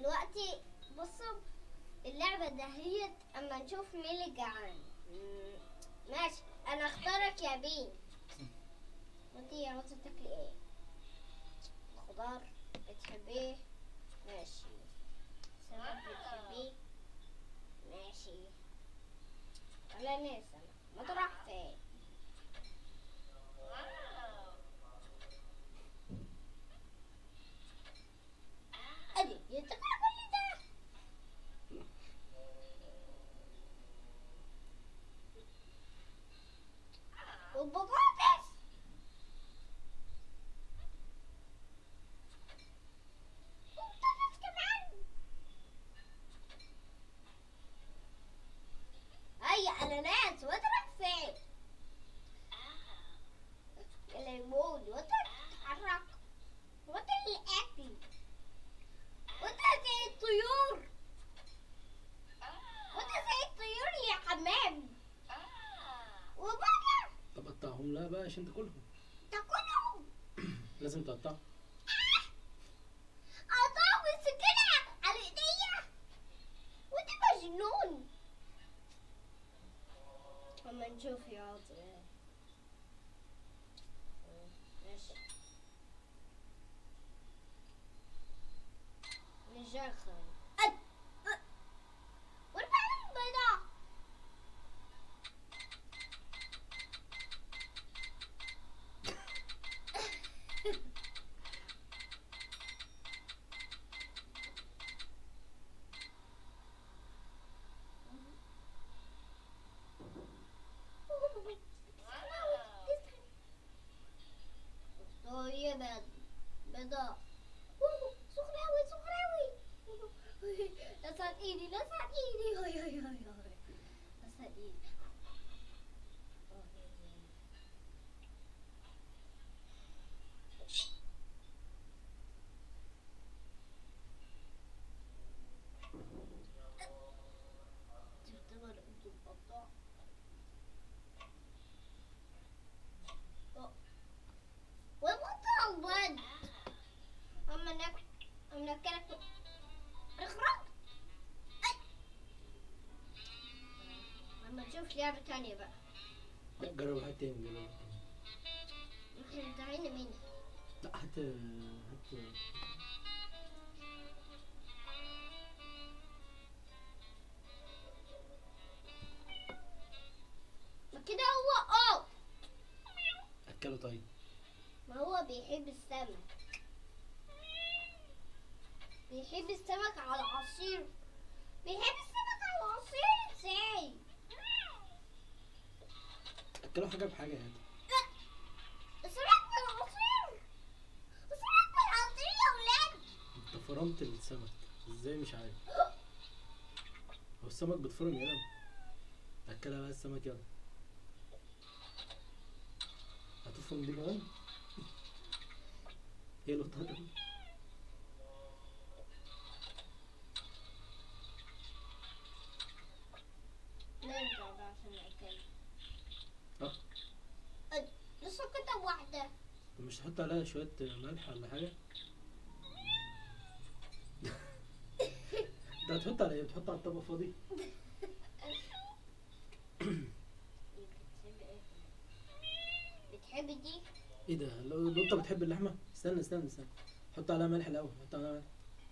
دلوقتي بصوا اللعبة دهيت اما نشوف مين اللي جعان مم، ماشي انا اختارك يا بين وانت يا روزة تاكلي ايه خضار بتحبيه ماشي سمك بتحبيه ماشي ولا ننسى ما تروح فين ادي يتبع كل ده والبطاطس والبطاطس كمان هيا اناناس وتروح فين الليمون وتتحرك وتالاكل وانت زي الطيور وانت زي الطيور يا حمام وبقى طب قطعهم لا بقى عشان تاكلهم تاكلهم لازم تقطعهم قطعوا بالسكينة على ايديا وانت مجنون اما نشوف يا عاطي ماشي نجاخر والبعدين البيضاء طيبة بيضاء سخراوي سخراوي لسان ايدي لسان ايدي هاي هاي هاي هاي لسان ايدي تعتبر انتم بطاء والبطاء البيض اما ناكل اما ناكلك اخرج أي. اما نشوف لعبة تانية بقى لا جرب هات تاني جرب احنا انتهينا منها لا هات هات ما كده هو اه اكله طيب ما هو بيحب السمك بيحب السمك على العصير بيحب السمك على العصير ازاي اكله حاجه بحاجه يعني السمك بالعصير السمك بالعصير يا ولاد انت فرمت السمك ازاي مش عارف هو السمك بتفرم يلا اكلها بقى السمك يلا هتفرم دي كمان هي القطه دي نرجع بقى عشان ناكل اه أه، لسه كده واحدة طب مش تحط عليها شويه ملح ولا حاجه ده هتحط على ايه بتحط على الطبق فاضي بتحب دي ايه ده لو لو انت بتحب اللحمه استنى استنى استنى حط عليها ملح الاول حط عليها ملح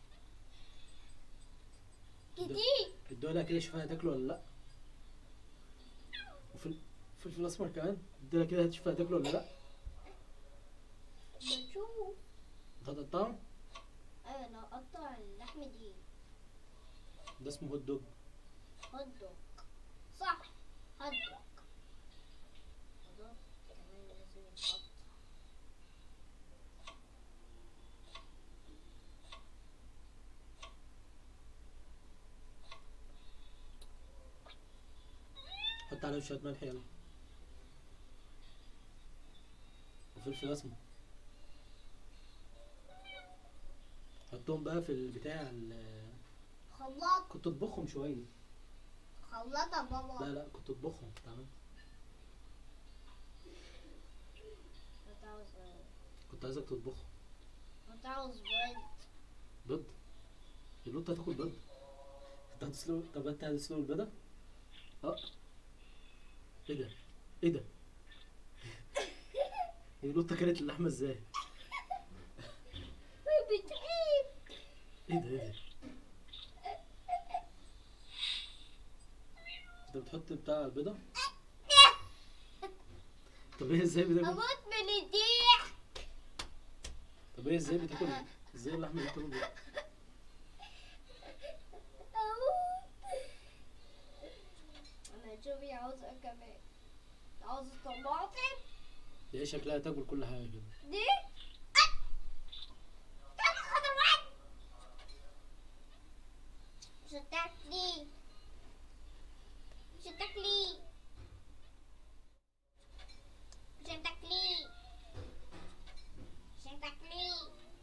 كتير ادوها لها كده شوفها هتاكله ولا لا وفي الفلفل الاسمر كمان اديها كده هتشوفها هتاكله ولا لا بنشوف هتقطعه ايوه لو قطع اللحمة دي ده اسمه هوت دوج هوت دوج صح هوت دوج هوت دوج كمان لازم يتحط حط عليه شويه ملح يلا وفلفل اسمر حطهم بقى في البتاع ال- خلاط كنت تطبخهم شويه خلاطة بابا لا لا كنت تطبخهم تمام كنت عاوز كنت عايزك تطبخهم كنت عاوز بيض ضد القطة هتاكل بيض انت هتسلق طب انت هتسلق البيضة؟ اه ايه ده؟ ايه ده؟ هي القطة كانت اللحمة ازاي؟ بتعيب ايه ده ايه ده؟ انت بتحط بتاع البيضة؟ طب هي ازاي بتاكل؟ اموت من الضيق طب هي ازاي بتاكل؟ ازاي اللحمة دي بتاكل بيض؟ اموت انا شوفي عاوزة كمان عاوزة طماطم هي شكلها تاكل كل حاجة كده دي تعالى خضروات مش هتاكلي مش هتاكلي مش هتاكلي مش هتاكلي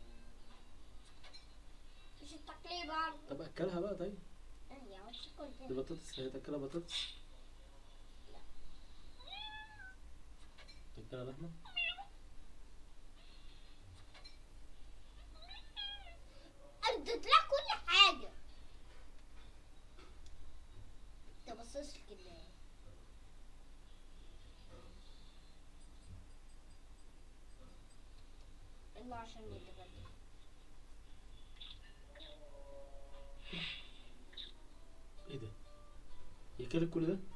مش هتاكلي برضه طب اكلها بقى طيب انا عاوزة اكل دي بطاطس هي تاكلها بطاطس تاكلها لحمة اديت لها كل حاجة انت بصص كده يلا عشان نتغدى ايه ده؟ هي كلت كل ده؟